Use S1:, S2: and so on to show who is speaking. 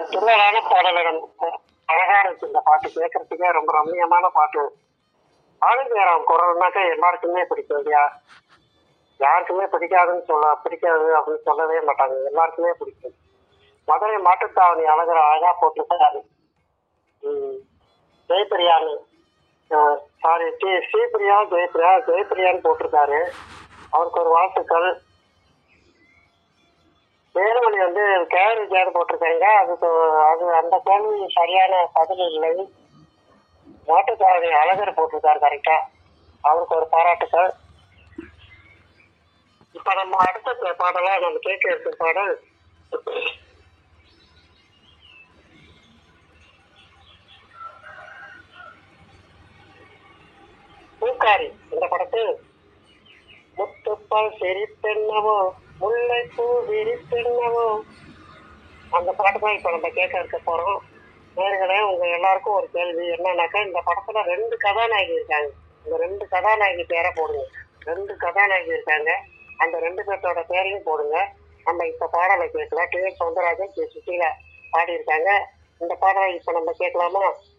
S1: திருவிழான பாடல்கள் அழகா இருக்கு இந்த பாட்டு கேட்கறதுக்கே ரொம்ப ரம்மியமான பாட்டு ஆளுநராம் குரல்னாக்கா எல்லாருக்குமே பிடிக்கும் இல்லையா யாருக்குமே பிடிக்காதுன்னு சொல்ல பிடிக்காது அப்படின்னு சொல்லவே மாட்டாங்க எல்லாருக்குமே பிடிக்கும் மதுரை மாட்டுத்தாவணி அழகர் அழகா போட்டிருக்காரு ம். ஜெயபிரியான்னு சாரி ஸ்ரீ ஸ்ரீபிரியா ஜெயபிரியா ஜெயபிரியான்னு போட்டிருக்காரு அவருக்கு ஒரு வாழ்த்துக்கள் வேலுமணி வந்து கேள்வி கேடு போட்டிருக்காங்க அதுக்கு அது அந்த கேள்வி சரியான பதில் இல்லை மாட்டுத்தாவணி அழகர் போட்டிருக்காரு கரெக்டா அவருக்கு ஒரு பாராட்டுக்கள் இப்ப நம்ம அடுத்த பாடலா நம்ம கேட்க இருக்கும் பாடல் பூக்காரி இந்த படத்தில் முத்துப்பால் சிரிப்பென்னவோ முல்லைப்பூ விரிப்பென்னவோ அந்த பாட்டு தான் இப்ப நம்ம கேட்க இருக்க போறோம் நேர்களே உங்க எல்லாருக்கும் ஒரு கேள்வி என்னன்னாக்கா இந்த படத்துல ரெண்டு கதாநாயகி இருக்காங்க இந்த ரெண்டு கதாநாயகி பேரை போடுங்க ரெண்டு கதாநாயகி இருக்காங்க அந்த ரெண்டு பேர்த்தோட பேரையும் போடுங்க நம்ம இப்ப பாடலை கேட்கலாம் கே சௌந்தரராஜன் கே சுசீலா பாடி இருக்காங்க இந்த பாடலை இப்ப நம்ம கேட்கலாமா